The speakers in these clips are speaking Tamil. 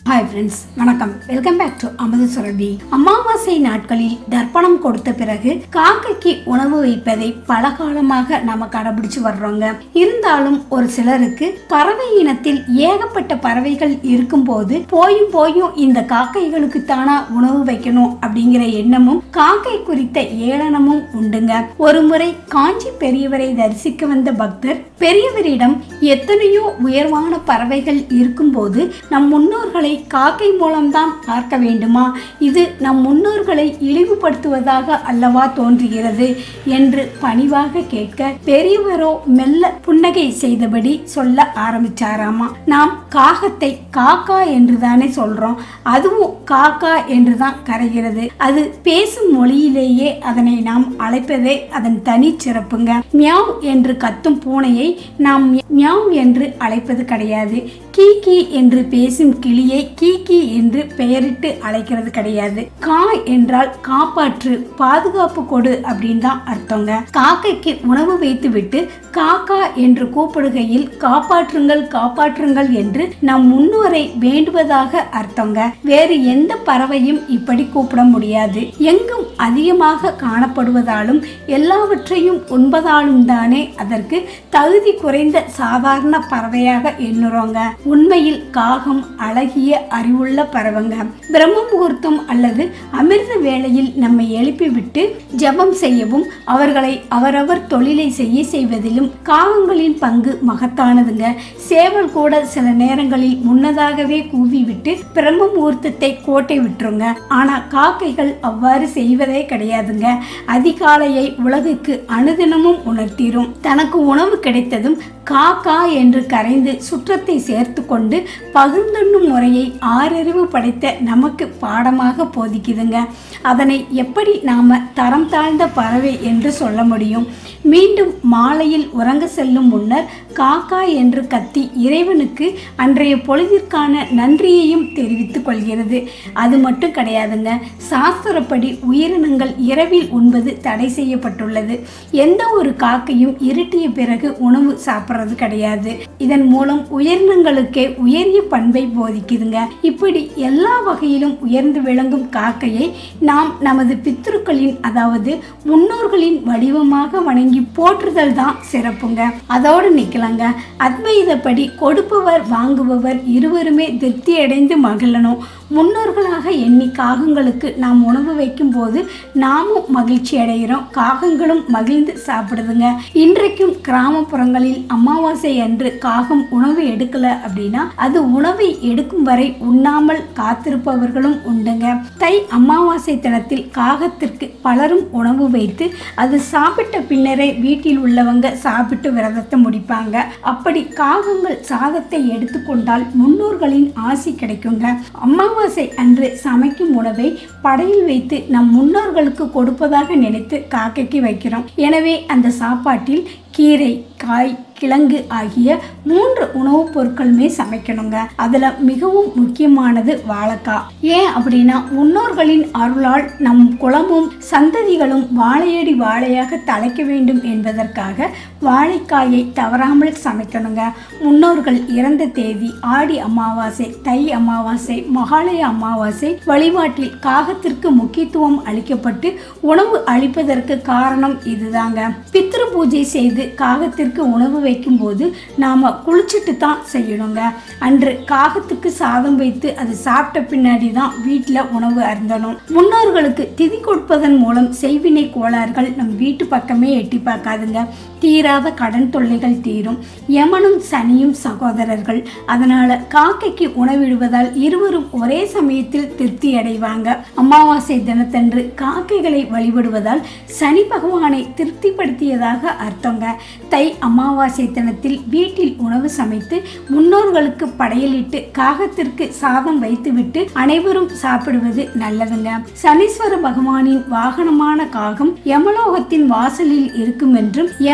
ஹாய் ஃப்ரெண்ட்ஸ் வணக்கம் welcome back to Amudhu Surabhi அமாவாசை நாட்களில் தர்ப்பணம் கொடுத்த பிறகு காக்கைக்கு உணவு வைப்பதை பல காலமாக நாம கடைபிடிச்சு வர்றோங்க இருந்தாலும் ஒரு சிலருக்கு பறவை இனத்தில் ஏகப்பட்ட பறவைகள் இருக்கும்போது போயும் போயும் இந்த காக்கைகளுக்கு தானா உணவு வைக்கணும் அப்படிங்கிற எண்ணமும் காக்கை குறித்த ஏளனமும் உண்டுங்க ஒரு முறை காஞ்சி பெரியவரை தரிசிக்க வந்த பக்தர் பெரியவரிடம் எத்தனையோ உயர்வான பறவைகள் இருக்கும்போது நம் முன்னோர்களை காக்கை மூலம்தான் பார்க்க வேண்டுமா இது நம் முன்னோர்களை இழிவுபடுத்துவதாக அல்லவா தோன்றுகிறது என்று பணிவாக கேட்க பெரியவரோ மெல்ல புன்னகை செய்தபடி சொல்ல ஆரம்பிச்சாராமா நாம் காகத்தை காக்கா என்று தானே சொல்றோம் அதுவும் காக்கா என்று தான் கரைகிறது அது பேசும் மொழியிலேயே அதனை நாம் அழைப்பதே அதன் தனி சிறப்புங்க மியாவ் என்று கத்தும் பூனையை நாம் மியாவ் என்று அழைப்பது கிடையாது கீ கீ என்று பேசும் கிளியை கீ கீ என்று பெயரிட்டு அழைக்கிறது கிடையாது கா என்றால் காப்பாற்று பாதுகாப்பு கொடு அப்படின்னு தான் அர்த்தங்க காக்கைக்கு உணவு வைத்து விட்டு காக்கா என்று கூப்பிடுகையில் காப்பாற்றுங்கள் காப்பாற்றுங்கள் என்று நம் முன்னோரை வேண்டுவதாக அர்த்தங்க வேறு எந்த பறவையும் இப்படி கூப்பிட முடியாது எங்கும் அதிகமாக காணப்படுவதாலும் எல்லாவற்றையும் உண்பதாலும் தானே அதற்கு தகுதி குறைந்த சாதாரண பறவையாக எண்ணுறோங்க உண்மையில் காகம் அழகிய அறிவுள்ள பறவைங்க பிரம்ம முகூர்த்தம் அல்லது அமிர்த வேளையில் நம்மை எழுப்பிவிட்டு ஜெபம் செய்யவும் அவர்களை அவரவர் தொழிலை செய்ய செய்வதிலும் காகங்களின் பங்கு மகத்தானதுங்க சேவல் கூட சில நேரங்களில் முன்னதாகவே கூவிவிட்டு பிரம்ம முகூர்த்தத்தை கோட்டை விட்டுருங்க ஆனா காக்கைகள் அவ்வாறு செய்வதே கிடையாதுங்க அதிகாலையை உலகுக்கு அனுதினமும் உணர்த்திரும் தனக்கு உணவு கிடைத்ததும் காக்கா என்று கரைந்து சுற்றத்தை சேர்த்து கொண்டு பகிர்ந்துண்ணும் முறையை ஆறறிவு படைத்த நமக்கு பாடமாக போதிக்குதுங்க அதனை எப்படி நாம தரம் தாழ்ந்த பறவை என்று சொல்ல முடியும் மீண்டும் மாலையில் உறங்க செல்லும் முன்னர் காக்கா என்று கத்தி இறைவனுக்கு அன்றைய பொழுதிற்கான நன்றியையும் தெரிவித்துக் கொள்கிறது அது மட்டும் கிடையாதுங்க சாஸ்திரப்படி உயிரினங்கள் இரவில் உண்பது தடை செய்யப்பட்டுள்ளது எந்த ஒரு காக்கையும் இருட்டிய பிறகு உணவு சாப்பிட்றது கிடையாது இதன் மூலம் உயிரினங்களுக்கே உயரிய பண்பை போதிக்குதுங்க இப்படி எல்லா வகையிலும் உயர்ந்து விளங்கும் காக்கையை நாம் நமது பித்ருக்களின் அதாவது முன்னோர்களின் வடிவமாக வணங்கி போற்றுதல் தான் சிறப்புங்க அதோடு நிக்கலாங்க அத்வைதப்படி கொடுப்பவர் வாங்குபவர் இருவருமே திருப்தி அடைந்து மகிழணும் முன்னோர்களாக எண்ணி காகங்களுக்கு நாம் உணவு வைக்கும் போது நாமும் மகிழ்ச்சி அடைகிறோம் காகங்களும் மகிழ்ந்து சாப்பிடுதுங்க இன்றைக்கும் கிராமப்புறங்களில் அமாவாசை அன்று காகம் உணவு எடுக்கல அப்படின்னா அது உணவை எடுக்கும் வரை உண்ணாமல் காத்திருப்பவர்களும் உண்டுங்க தை அமாவாசை தினத்தில் காகத்திற்கு பலரும் உணவு வைத்து அது சாப்பிட்ட பின்னரே வீட்டில் உள்ளவங்க சாப்பிட்டு விரதத்தை முடிப்பாங்க அப்படி காகங்கள் சாதத்தை எடுத்துக்கொண்டால் முன்னோர்களின் ஆசி கிடைக்குங்க அமாவாசை அன்று சமைக்கும் உணவை படையில் வைத்து நம் முன்னோர்களுக்கு கொடுப்பதாக நினைத்து காக்கைக்கு வைக்கிறோம் எனவே அந்த சாப்பாட்டில் கீரை காய் கிழங்கு ஆகிய மூன்று உணவுப் பொருட்களுமே சமைக்கணுங்க அதில் மிகவும் முக்கியமானது வாழைக்காய் ஏன் அப்படின்னா முன்னோர்களின் அருளால் நம் குளமும் சந்ததிகளும் வாழையடி வாழையாக தலைக்க வேண்டும் என்பதற்காக வாழைக்காயை தவறாமல் சமைக்கணுங்க முன்னோர்கள் இறந்த தேதி ஆடி அமாவாசை தை அமாவாசை மகாலய அமாவாசை வழிபாட்டில் காகத்திற்கு முக்கியத்துவம் அளிக்கப்பட்டு உணவு அளிப்பதற்கு காரணம் இதுதாங்க பித்ரு பூஜை செய்து காகத்திற்கு உணவு வைக்கும்போது நாம குளிச்சுட்டு தான் செய்யணுங்க அன்று காகத்துக்கு சாதம் வைத்து அது சாப்பிட்ட பின்னாடி தான் வீட்டில் உணவு அருந்தணும் முன்னோர்களுக்கு திதி கொடுப்பதன் மூலம் செய்வினை கோளாறுகள் நம் வீட்டு பக்கமே எட்டி பார்க்காதுங்க தீராத கடன் தொல்லைகள் தீரும் யமனும் சனியும் சகோதரர்கள் அதனால காக்கைக்கு உணவிடுவதால் இருவரும் ஒரே சமயத்தில் திருப்தி அடைவாங்க அமாவாசை தினத்தன்று காக்கைகளை வழிபடுவதால் சனி பகவானை திருப்திப்படுத்தியதாக அர்த்தங்க தை அமாவாசை தினத்தில் வீட்டில் உணவு சமைத்து முன்னோர்களுக்கு படையலிட்டு காகத்திற்கு சாதம் வைத்துவிட்டு அனைவரும் சாப்பிடுவது நல்லதுங்க சனீஸ்வர பகவானின் வாகனமான காகம் யமலோகத்தின் வாசலில் இருக்கும் என்றும் யமனின்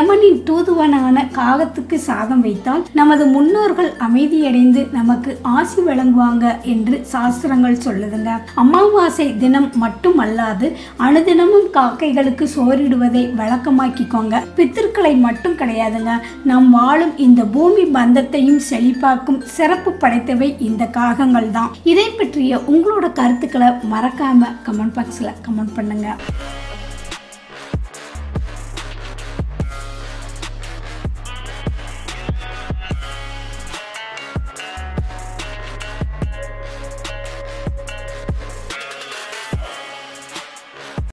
தூதுவனான காகத்துக்கு சாதம் வைத்தால் நமது முன்னோர்கள் அமைதியடைந்து நமக்கு ஆசி வழங்குவாங்க என்று சாஸ்திரங்கள் சொல்லுதுங்க அமாவாசை தினம் மட்டுமல்லாது அனுதினமும் காக்கைகளுக்கு சோறிடுவதை வழக்கமாக்கிக்கோங்க பித்திருக்களை மட்டும் கிடையாதுங்க நாம் வாழும் இந்த பூமி பந்தத்தையும் செழிப்பாக்கும் சிறப்பு படைத்தவை இந்த காகங்கள் தான் இதை பற்றிய உங்களோட கருத்துக்களை மறக்காம கமெண்ட் பாக்ஸில் கமெண்ட் பண்ணுங்க